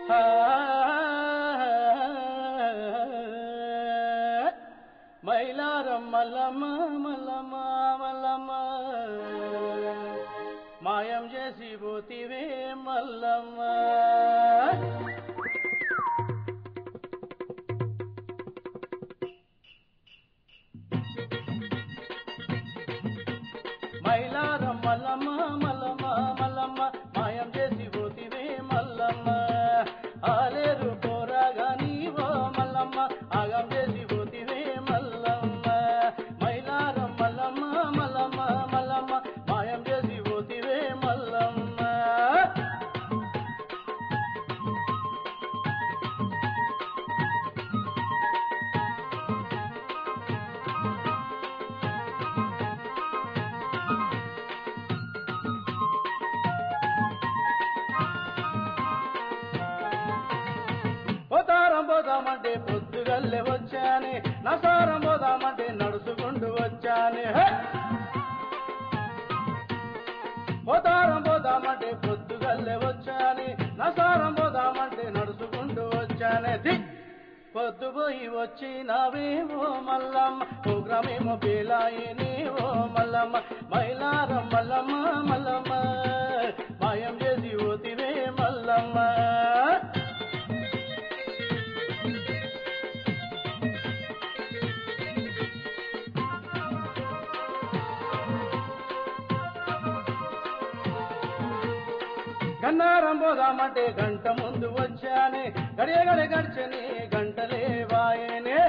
మైలారం మల్లమ్మ మల్లమ్మ మల్లమ్మ మాయం చేసి పోతివే మల్లమ్మ మైలారం మల్లమ్మ మల్లమ్మ మల్లమ్మ మాయం చేసి పోతివే మల్లమ్మ ఆలేరు పోరాగా నీవో మల్లమ్మ ఆగం చేసి పోతివే మల్లమ్మ మైలారం మల్లమ్మ మల్లమ్మ మల్లమ్మ మాయం చేసి పోతివే మల్లమ్మ పోతారం పోదామంటే పొద్దుగల్లే వచ్చానే నసారం పోదామంటే నడుచుకుంటూ వచ్చానే హే! పోతారం పోదామంటే పొద్దుగల్లే వచ్చానే నసారం పోదామంటే నడుచుకుంటూ వచ్చానే ది పొద్దుపోయి వచ్చి నావేవో మల్లమ్మ ప్రోగ్రామేమో పేలాయని ఓ మల్లమ్మ మైలారం మల్లమ్మ మల్లమ్మ మాయం చేసి ఓతివే మల్లమ్మ గన్నారం పోదామంటే గంట ముందు వచ్చానే గడియ గడి గడిచని గంటలే వాయనే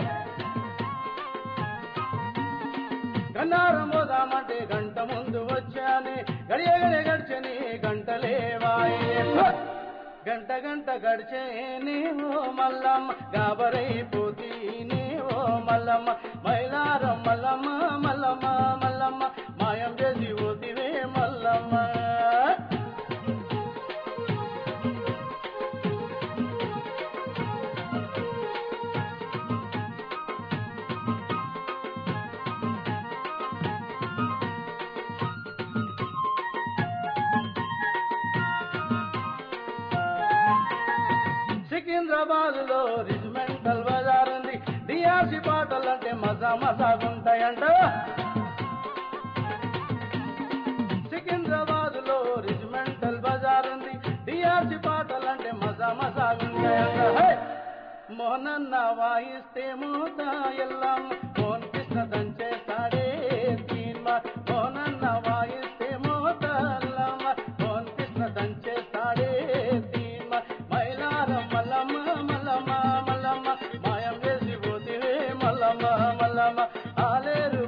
గన్నారం పోదామంటే గంట ముందు వచ్చానే గడియ గడి గడిచని గంటలే వాయనే గంట గంట గడిచేనే ఓ మల్లమ్మ గాబరైపోతీనే ఓ మల్లమ్మ మైలారం మల్లమ్మ మల్లమ్మ మల్లమ్మ మాయం చేసి పోతివే మల్లమ్మ సికింద్రాబాద్ లో రిజిమెంటల్ బజార్ ఉంది డిఆర్సి పాటలు అంటే మజా మజాగుంటాయంట సికింద్రాబాద్ లో రిజిమెంటల్ బజార్ ఉంది డిఆర్సి పాటలు అంటే మజా మజాగుంటాయంట హే! మోహనన్న వాయిస్తే మూత ఎల్లం మోహన్ కృష్ణ దంచేస్తాడే తీన్మా మోహనన్న వాయిస్తే మూత ఎల్లమ్మ మోహన్ కృష్ణ దంచేస్తాడే తీన్మా మైలారం మల్లమ్మ మల్లమ్మ మల్లమ్మ మాయం చేసి పోతివే మల్లమ్మ మల్లమ్మ ఆలేరు